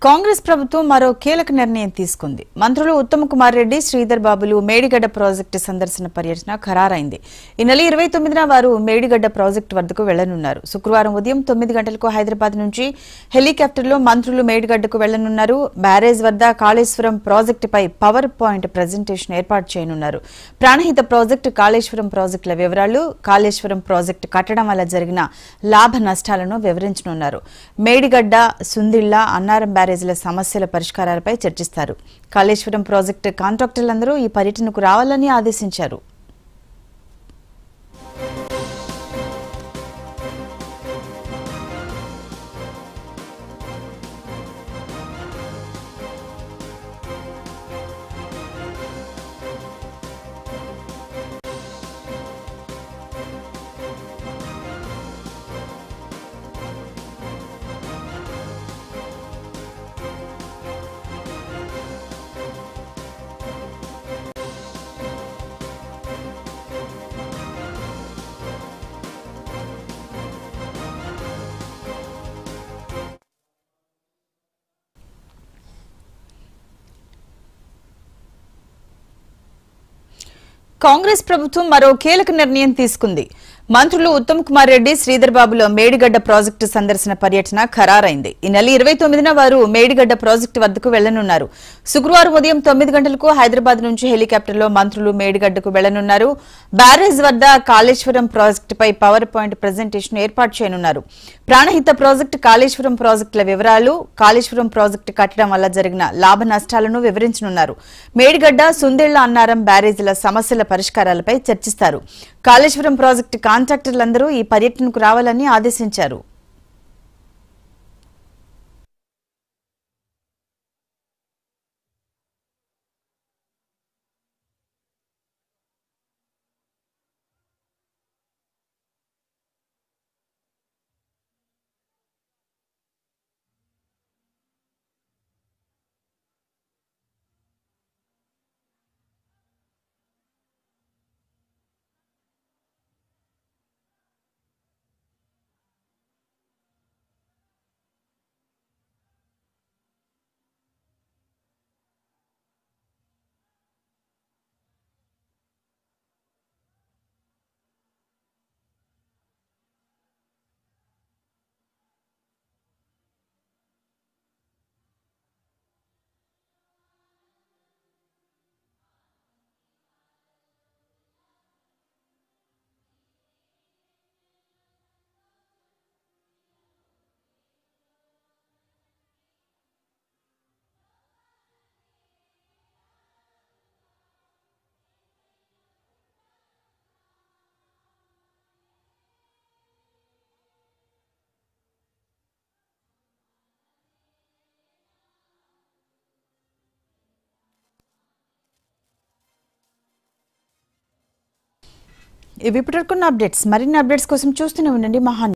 కాంగ్రెస్ ప్రభుత్వం మరో కీలక నిర్ణయం తీసుకుంది మంత్రులు ఉత్తమ్ కుమార్ రెడ్డి శ్రీధర్ బాబులు మేడిగడ్డ ప్రాజెక్టు సందర్శన పర్యటన ఖరారైంది ఈ నెల ఇరవై తొమ్మిదిన వారు మేడిగడ్డ ప్రాజెక్టు వద్దకు వెళ్లనున్నారు శుక్రవారం ఉదయం తొమ్మిది గంటలకు హైదరాబాద్ నుంచి హెలికాప్టర్లో మంత్రులు మేడిగడ్డకు వెళ్లనున్నారు బ్యారేజ్ వద్ద కాళేశ్వరం ప్రాజెక్టుపై పవర్ పాయింట్ ప్రజెంటేషన్ ఏర్పాటు చేయనున్నారు ప్రాణహిత ప్రాజెక్టు కాళేశ్వరం ప్రాజెక్టుల వివరాలు కాళేశ్వరం ప్రాజెక్టు కట్టడం వల్ల జరిగిన లాభ నష్టాలను వివరించనున్నారు మేడిగడ్డ సుందిళ్ల అన్నారం బ్యారేజీల సమస్యల పరిష్కారాలపై చర్చిస్తారు కాళేశ్వరం ప్రాజెక్టు కాంట్రాక్టర్లందరూ ఈ పర్యటనకు రావాలని ఆదేశించారు కాంగ్రెస్ ప్రభుత్వం మరో కీలక నిర్ణయం తీసుకుంది మంత్రులు ఉత్తమ్ కుమార్ రెడ్డి శ్రీధర్ బాబుల మేడిగడ్డ ప్రాజెక్టు సందర్శన పర్యటన ఖరారైంది ఈ నెల ఇరవై తొమ్మిదిన వారు మేడిగడ్డ ప్రాజెక్టు వద్దకు వెళ్లనున్నారు శుక్రవారం ఉదయం తొమ్మిది గంటలకు హైదరాబాద్ నుంచి హెలికాప్టర్లో మంత్రులు మేడిగడ్డకు వెళ్లనున్నారు బ్యారేజ్ వద్ద కాళేశ్వరం ప్రాజెక్టుపై పవర్ పాయింట్ ప్రజెంటేషన్ ఏర్పాటు చేయనున్నారు ప్రాణహిత ప్రాజెక్టు కాళేశ్వరం ప్రాజెక్టుల వివరాలు కాళేశ్వరం ప్రాజెక్టు కట్టడం వల్ల జరిగిన లాభ నష్టాలను వివరించనున్నారు మేడిగడ్డ సుందేళ్ల అన్నారం బ్యారేజీల సమస్యల పరిష్కారాలపై చర్చిస్తారు కాళేశ్వరం ప్రాజెక్టు కాంట్రాక్టర్లందరూ ఈ పర్యటనకు రావాలని ఆదేశించారు ఇవి ఇప్పటివరకున్న అప్డేట్స్ మరిన్ని అప్డేట్స్ కోసం చూస్తూనే ఉండండి మహాన్